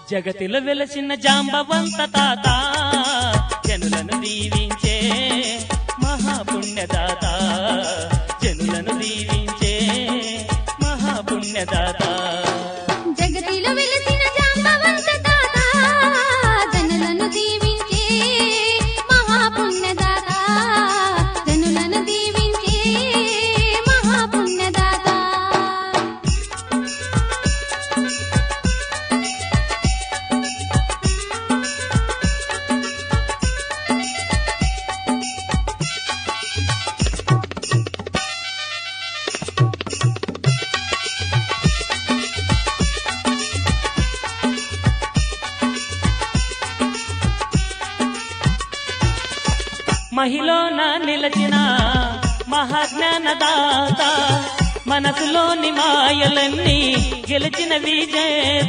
జగతిలో వెలసిన జాంబవంత తాత జనులను దీవించే మహాపుణ్యదాత జనులను దీవించే మహాపుణ్యదాత జగతిలో వెలసిన జాంబవంత తాత జనులను దీవించే మహాపుణ్యదాత జనులను దీవించే మహాపుణ్యదాత మహిళన నిలచిన మహాజ్ఞానదాత మనసులోని మాయలన్నీ గెలిచిన విజేత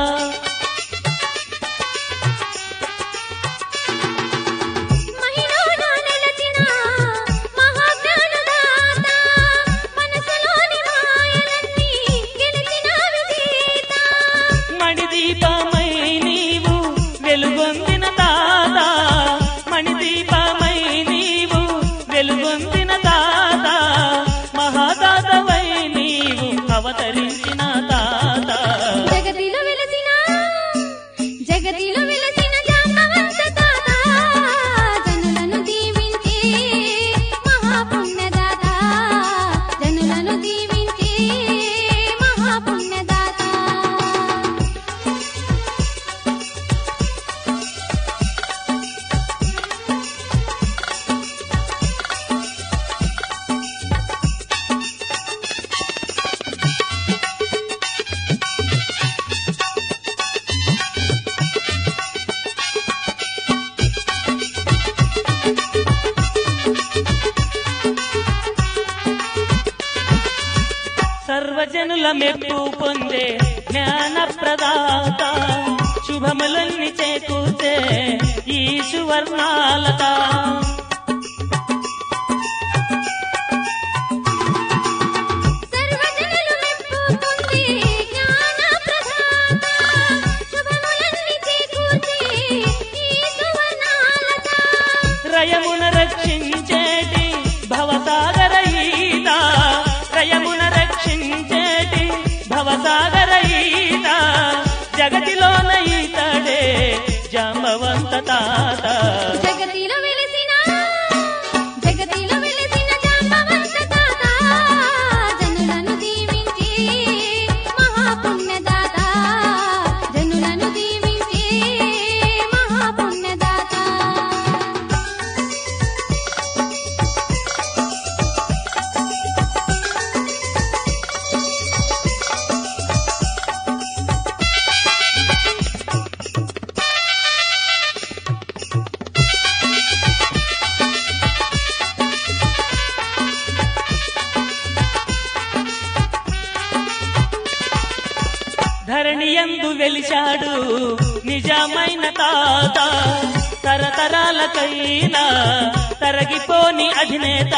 మహిళన నిలచిన మహాజ్ఞానదాత మనసులోని మాయలన్నీ గెలిచిన విజేత మణిదీపమై నీవు వెలుగొందిన తాత మణిదీపమై నీవు వెలుగొందిన తాత మహాదాతవై నీవు అవతరించిన తాత జగతిలో వెలసిన జగతిలో వెలసిన జాంబవంత తాత జనులను దీవించే మహాపుణ్యదాత జనులను దీవించే మహాపుణ్యదాత సర్వజనుల మెప్పు పొందే జ్ఞాన ప్రదాత శుభములన్నీ చేకూర్చే ఈ సువర్ణాలత సర్వజనులు మెప్పు పొందే జ్ఞాన ప్రదాత శుభములన్నీ చేకూర్చే ఈ సువర్ణాలత రయమున రక్షించేటి భవసాగర ఈత రయమున రక్షించేటి భవసాగర ఈత జగతిలోన ఈతడే జాంబవంత తాత జగతిలో వెలిసిన జగతిలో వెలిసిన జాంబవంత తాత జనులను దీవించే మహాపుణ్యదాత జనులను దీవించే మహాపుణ్యదాత ధరణియందు వెలిశాడు నిజమైన తాత తరతరాలకైనా తరగిపోని అధినేత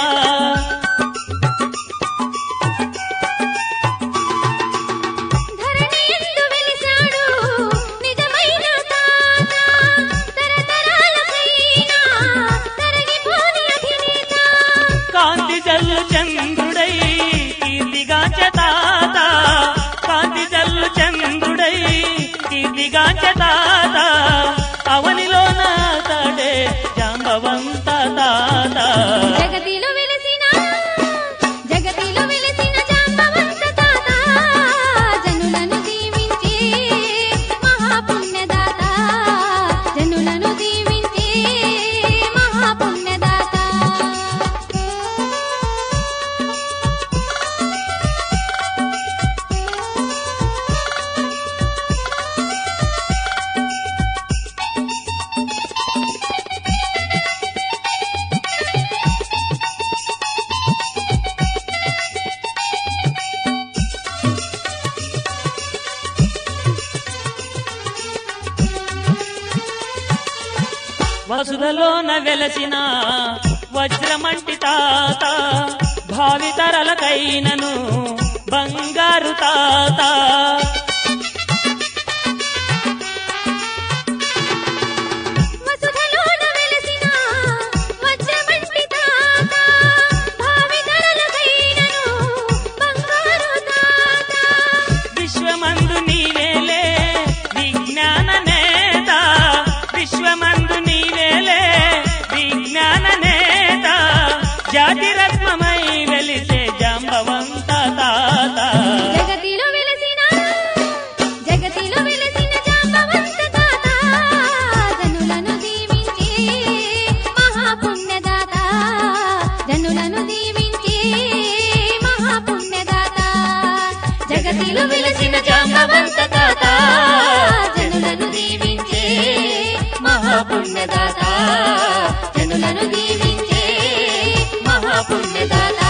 ధరణియందు వెలిశాడు నిజమైన తాత తరతరాలకైనా తరగిపోని అధినేత కాంతి జల్లు చంద్రుడై కీర్తిగాంచ తాత కాంతి జల్లు చంద్రుడై కీర్తిగాంచ తాత అవనిలో నాతడే జాంబవంత తాత జగతిలో వెలిసిన జగతిలో వెలిసిన జాంబవంత తాత జనులను దీవించే మహాపుణ్యదాత జనులను దీవించే మహాపుణ్యదాత వసుధలోన వెలసిన వజ్రమంటి తాత భావితరలకైనను బంగారు తాత జగతిలో వెలసిన జాంబవంత తాత జనులను దీవించే మహాపుణ్యదాత జనులను దీవించే మహాపుణ్యదాత